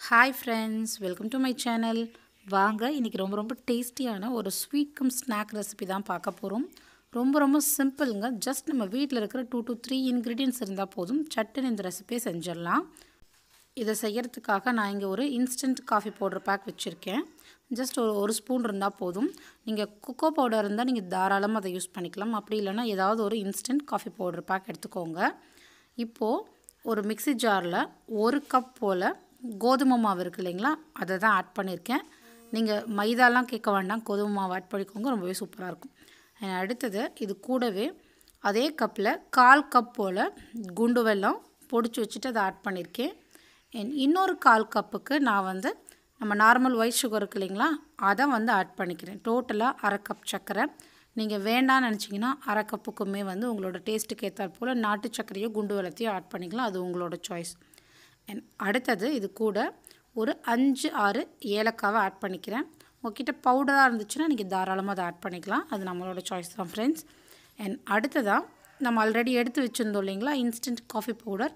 hi friends welcome to my channel வாங்க இன்றைக்கி ரொம்ப ரொம்ப டேஸ்டியான ஒரு ஸ்வீட் கம் ஸ்நாக் ரெசிபி தான் பார்க்க போகிறோம் ரொம்ப ரொம்ப சிம்பிளுங்க ஜஸ்ட் நம்ம வீட்டில் இருக்கிற டூ to த்ரீ இன்க்ரீடியன்ஸ் இருந்தால் போதும் சட்டுன்னு இந்த ரெசிபியை செஞ்சிடலாம் இதை செய்கிறதுக்காக நான் இங்கே ஒரு இன்ஸ்டன்ட் காஃபி பவுடர் பேக் வச்சுருக்கேன் ஜஸ்ட் ஒரு ஒரு ஸ்பூன் இருந்தால் போதும் நீங்கள் கொக்கோ பவுடர் இருந்தால் நீங்கள் தாராளமாக அதை யூஸ் பண்ணிக்கலாம் அப்படி இல்லைன்னா ஏதாவது ஒரு இன்ஸ்டன்ட் காஃபி பவுடர் பேக் எடுத்துக்கோங்க இப்போது ஒரு மிக்ஸி ஜாரில் ஒரு கப் போல் கோதுமை மாவு இருக்குது இல்லைங்களா அதை தான் ஆட் பண்ணியிருக்கேன் நீங்கள் மைதாலாம் கேட்க வேண்டாம் கோதுமை மாவு ஆட் பண்ணிக்கோங்க ரொம்பவே சூப்பராக இருக்கும் And அடுத்தது இது கூடவே அதே கப்பில் கால் கப் போல் குண்டு வெல்லம் பொடிச்சு வச்சுட்டு அதை ஆட் பண்ணியிருக்கேன் And இன்னொரு கால் கப்புக்கு நான் வந்து நம்ம நார்மல் ஒயிட் சுகர் இருக்கு இல்லைங்களா அதை வந்து ஆட் பண்ணிக்கிறேன் டோட்டலாக அரை கப் சர்க்கரை நீங்கள் வேண்டாம்னு நினச்சிங்கன்னா அரை கப்புக்குமே வந்து உங்களோட டேஸ்ட்டுக்கு ஏற்றாற் போல் நாட்டு சர்க்கரையோ குண்டு வெள்ளத்தையோ ஆட் பண்ணிக்கலாம் அது உங்களோட சாய்ஸ் அண்ட் அடுத்தது இது கூட ஒரு அஞ்சு ஆறு ஏலக்காவை ஆட் பண்ணிக்கிறேன் உங்ககிட்ட பவுடராக இருந்துச்சுன்னா நீங்கள் தாராளமாக அதை ஆட் பண்ணிக்கலாம் அது நம்மளோட சாய்ஸ் தான் ஃப்ரெண்ட்ஸ் அண்ட் அடுத்ததாக நம்ம ஆல்ரெடி எடுத்து வச்சுருந்தோம் இல்லைங்களா இன்ஸ்டன்ட் காஃபி பவுடர்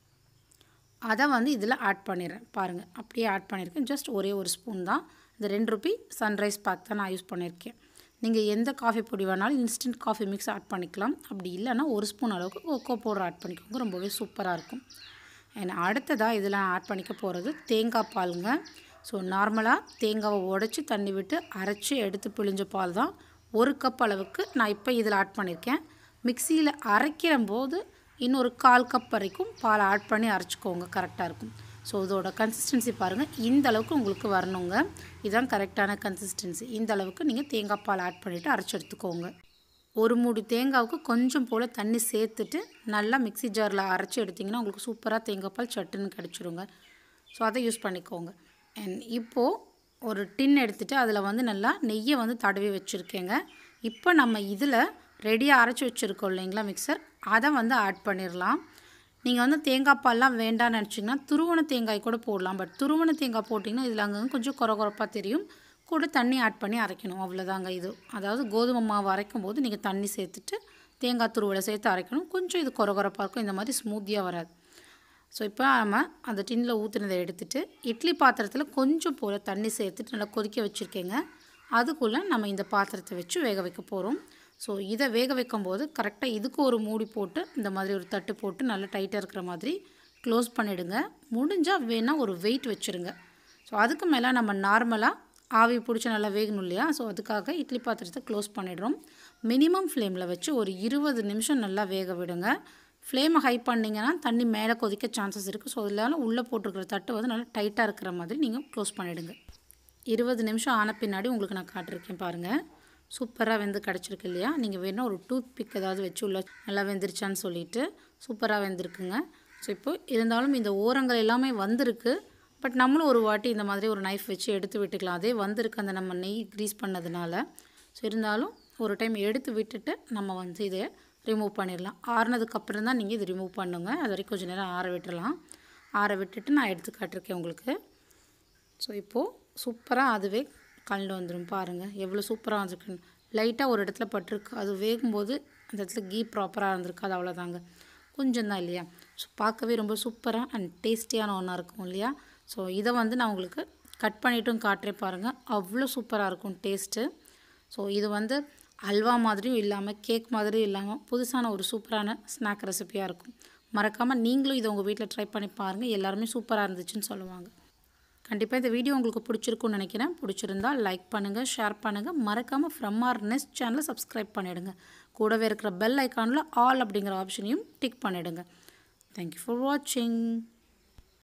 அதை வந்து இதில் ஆட் பண்ணிடுறேன் பாருங்கள் அப்படியே ஆட் பண்ணியிருக்கேன் ஜஸ்ட் ஒரே ஒரு ஸ்பூன் தான் இந்த ரெண்டு ருபி சன்ரைஸ் பேக் தான் நான் யூஸ் பண்ணியிருக்கேன் நீங்கள் எந்த காஃபி பொடி வேணாலும் இன்ஸ்டன்ட் காஃபி மிக்ஸ் ஆட் பண்ணிக்கலாம் அப்படி இல்லைன்னா ஒரு ஸ்பூன் அளவுக்கு கொக்கோ பவுடர் ஆட் பண்ணிக்கோங்க ரொம்பவே சூப்பராக இருக்கும் அண்ட் அடுத்ததாக இதில் நான் ஆட் பண்ணிக்க போகிறது தேங்காய் பாலுங்க ஸோ நார்மலாக தேங்காவை உடச்சி தண்ணி விட்டு அரைச்சி எடுத்து பிழிஞ்ச பால் தான் ஒரு கப் அளவுக்கு நான் இப்போ இதில் ஆட் பண்ணியிருக்கேன் மிக்சியில் அரைக்கிற போது இன்னொரு கால் கப் வரைக்கும் பால் ஆட் பண்ணி அரைச்சிக்கோங்க கரெக்டாக இருக்கும் ஸோ இதோட கன்சிஸ்டன்சி பாருங்கள் இந்த அளவுக்கு உங்களுக்கு வரணுங்க இதுதான் கரெக்டான கன்சிஸ்டன்சி இந்த அளவுக்கு நீங்கள் தேங்காய் பால் ஆட் பண்ணிவிட்டு அரைச்சி எடுத்துக்கோங்க ஒரு மூடி தேங்காவுக்கு கொஞ்சம் போல் தண்ணி சேர்த்துட்டு நல்லா மிக்ஸி ஜாரில் அரைச்சி எடுத்திங்கன்னா உங்களுக்கு சூப்பராக தேங்காய் பால் சட்டுன்னு கிடச்சிருங்க ஸோ அதை யூஸ் பண்ணிக்கோங்க அண்ட் இப்போது ஒரு டின் எடுத்துகிட்டு அதில் வந்து நல்லா நெய்யை வந்து தடவி வச்சுருக்கேங்க இப்போ நம்ம இதில் ரெடியாக அரைச்சி வச்சுருக்கோம் இல்லைங்களா மிக்சர் அதை வந்து ஆட் பண்ணிடலாம் நீங்கள் வந்து தேங்காய் பால்லாம் வேண்டாம்னு நினச்சிங்கன்னா துருவன தேங்காய் கூட போடலாம் பட் துருவன தேங்காய் போட்டிங்கன்னா இதில் அங்கங்கே கொஞ்சம் குறை குறைப்பாக தெரியும் கூட தண்ணி ஆட் பண்ணி அரைக்கணும் அவ்வளோதாங்க இது அதாவது கோதுமை மாவு அரைக்கும் போது நீங்கள் தண்ணி சேர்த்துட்டு தேங்காய் துருவலை சேர்த்து அரைக்கணும் கொஞ்சம் இது குறை குறைப்பாக இருக்கும் இந்த மாதிரி ஸ்மூத்தியாக வராது ஸோ இப்போ நம்ம அந்த டின்னில் ஊற்றுனதை எடுத்துகிட்டு இட்லி பாத்திரத்தில் கொஞ்சம் போல் தண்ணி சேர்த்துட்டு நல்லா கொதிக்க வச்சுருக்கேங்க அதுக்குள்ளே நம்ம இந்த பாத்திரத்தை வச்சு வேக வைக்க போகிறோம் ஸோ இதை வேக வைக்கும்போது கரெக்டாக இதுக்கு ஒரு மூடி போட்டு இந்த மாதிரி ஒரு தட்டு போட்டு நல்லா டைட்டாக இருக்கிற மாதிரி க்ளோஸ் பண்ணிவிடுங்க முடிஞ்சால் வேணால் ஒரு வெயிட் வச்சுருங்க ஸோ அதுக்கு மேலே நம்ம நார்மலாக ஆவி பிடிச்சி நல்லா வேகணும் இல்லையா ஸோ அதுக்காக இட்லி பாத்திரத்தை க்ளோஸ் பண்ணிடுறோம் மினிமம் ஃப்ளேமில் வச்சு ஒரு இருபது நிமிஷம் நல்லா வேக விடுங்க ஃப்ளேமை ஹை பண்ணிங்கன்னா தண்ணி மேலே கொதிக்க சான்சஸ் இருக்குது ஸோ அதனால உள்ளே போட்டிருக்கிற தட்டு வந்து நல்லா டைட்டாக இருக்கிற மாதிரி நீங்கள் க்ளோஸ் பண்ணிவிடுங்க இருபது நிமிஷம் ஆன பின்னாடி உங்களுக்கு நான் காட்டிருக்கேன் பாருங்கள் சூப்பராக வெந்து கிடச்சிருக்கு இல்லையா நீங்கள் வேணால் ஒரு டூத் பிக் ஏதாவது வச்சு உள்ள நல்லா வெந்துருச்சான்னு சொல்லிவிட்டு சூப்பராக வெந்திருக்குங்க ஸோ இப்போ இருந்தாலும் இந்த ஓரங்கள் எல்லாமே வந்திருக்கு பட் நம்மளும் ஒரு வாட்டி இந்த மாதிரி ஒரு நைஃப் வச்சு எடுத்து விட்டுக்கலாம் அதே வந்திருக்கு அந்த நம்ம நெய் க்ரீஸ் பண்ணதுனால ஸோ இருந்தாலும் ஒரு டைம் எடுத்து விட்டுட்டு நம்ம வந்து இதை ரிமூவ் பண்ணிடலாம் ஆறுனதுக்கப்புறம் தான் நீங்கள் இது ரிமூவ் பண்ணுங்க அது வரைக்கும் கொஞ்சம் நேரம் ஆற விட்டுறலாம் ஆற விட்டுட்டு நான் எடுத்து காட்டிருக்கேன் உங்களுக்கு ஸோ இப்போது சூப்பராக அதுவே கலந்து வந்துடும் பாருங்கள் எவ்வளோ சூப்பராக வந்துருக்கு லைட்டாக ஒரு இடத்துல பட்டிருக்கு அது வேகும்போது அந்த இடத்துல கீ ப்ராப்பராக இருந்திருக்கு அது அவ்வளோதாங்க கொஞ்சம் தான் இல்லையா ஸோ பார்க்கவே ரொம்ப சூப்பராக அண்ட் டேஸ்டியான ஒன்றா இருக்கும் இல்லையா ஸோ இதை வந்து நான் உங்களுக்கு கட் பண்ணிட்டும் காட்டுறேன் பாருங்கள் அவ்வளோ சூப்பராக இருக்கும் டேஸ்ட்டு ஸோ இது வந்து அல்வா மாதிரியும் இல்லாமல் கேக் மாதிரியும் இல்லாமல் புதுசான ஒரு சூப்பரான ஸ்நாக் ரெசிபியாக இருக்கும் மறக்காமல் நீங்களும் இதை உங்கள் வீட்டில் ட்ரை பண்ணி பாருங்கள் எல்லாருமே சூப்பராக இருந்துச்சுன்னு சொல்லுவாங்க கண்டிப்பாக இந்த வீடியோ உங்களுக்கு பிடிச்சிருக்குன்னு நினைக்கிறேன் பிடிச்சிருந்தால் லைக் பண்ணுங்கள் ஷேர் பண்ணுங்கள் மறக்காமல் ஃப்ரம் ஆர் நெக்ஸ்ட் சேனலை சப்ஸ்கிரைப் பண்ணிவிடுங்க கூடவே இருக்கிற பெல் ஐக்கானில் ஆல் அப்படிங்கிற ஆப்ஷனையும் டிக் பண்ணிவிடுங்க தேங்க்யூ ஃபார் வாட்சிங்